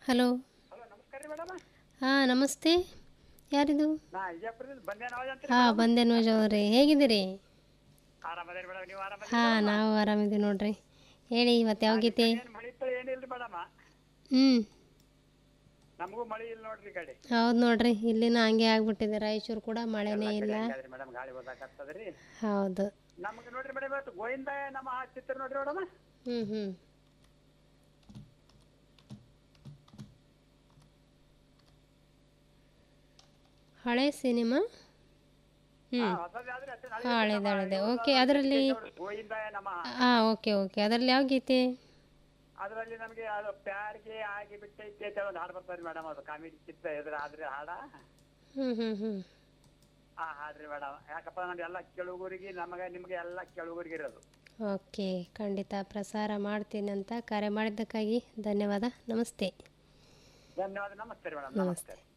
hello hello ನಮಸ್ಕಾರ ರೀ madam ಹಾಂ ನಮಸ್ತೆ ಯಾರಿದು ನಾ ವಿಜಯಪುರದಿಂದ ಬಂದೆ ನಾವು ಅಂತ ಹಾಂ ಬಂದೆ ನೋಜ್ ಅವ್ರಿ ಹೇಗಿದ್ದೀರಿ ಆರಾಮದೇರಿ ಮೇಡಮ್ ನೀವು ಆರಾಮ ಹಾಂ ನಾವು ಆರಾಮಿದ್ದೀವಿ ನೋಡ್ರಿ ಹೇಳಿ ಇವತ್ತು ಯಾವ ಗೀತೆ ಏನು ಮಳಿ ಇತ್ತು ಏನಿಲ್ರಿ ಮೇಡಮ್ ಹ್ಞೂ ನಮಗೂ ಮಳಿ ಇಲ್ಲ ನೋಡ್ರಿ ಈ ಕಡೆ ಹೌದು ನೋಡ್ರಿ ಇಲ್ಲಿನ ಹಂಗೆ ಆಗ್ಬಿಟ್ಟಿದೆ ರಾಯಚೂರು ಕೂಡ ಮಳೆನೇ ಇಲ್ಲ ಮೇಡಮ್ ಗಾಳಿ ಓದಾಕತ್ತದ್ರಿ ಹೌದು ನಮ್ಗೆ ನೋಡ್ರಿ ಮೇಡಮ್ ಇವತ್ತು ಗೋವಿಂದ ನಮ್ಮ ಚಿತ್ರ ನೋಡ್ರಿ ಮೇಡಮ್ ಹ್ಞೂ ಹ್ಞೂ ಹಳೆ ಸಿನಿಮಾ ಹ್ಞೂ ಹೊಸದು ಯಾವ್ದ್ರಿ ಅಷ್ಟೇ ನಾಳೆ ಹಳೆದು ಹಳೆದೆ ಓಕೆ ಅದರಲ್ಲಿ ಗೋವಿಂದ ನಮ್ಮ ಹಾಂ ಓಕೆ ಓಕೆ ಅದರಲ್ಲಿ ಯಾವ ಗೀತೆ ಅದರಲ್ಲಿ ನಮಗೆ ಅದು ಪ್ಯಾರ್ಗೆ ಆಗಿ ಬಿಟ್ಟೈತಿ ಅಂತ ಒಂದು ಹಾಡು ಬರ್ತಾರೆ ಮೇಡಮ್ ಅದು ಕಾಮಿಡಿ ಚಿತ್ರ ಎದುರ ಆದ್ರೆ ಹಾಡ ಹ್ಞೂ ಹ್ಞೂ ಹ್ಞೂ ಆ ಹಾಡ್ರಿ ಮೇಡಮ್ ಯಾಕಪ್ಪ ನಮ್ಗೆ ಎಲ್ಲ ಕೆಳಗೂರಿಗೆ ನಮಗೆ ನಿಮಗೆ ಎಲ್ಲ ಕೆಳಗೂರಿಗೆ ಇರೋದು ಓಕೆ ಖಂಡಿತ ಪ್ರಸಾರ ಮಾಡ್ತೀನಿ ಅಂತ ಕರೆ ಮಾಡಿದ್ದಕ್ಕಾಗಿ ಧನ್ಯವಾದ ನಮಸ್ತೆ ಧನ್ಯವಾದ ನಮಸ್ತೆ ರೀ ಮೇಡಮ್ ನಮಸ್ತೆ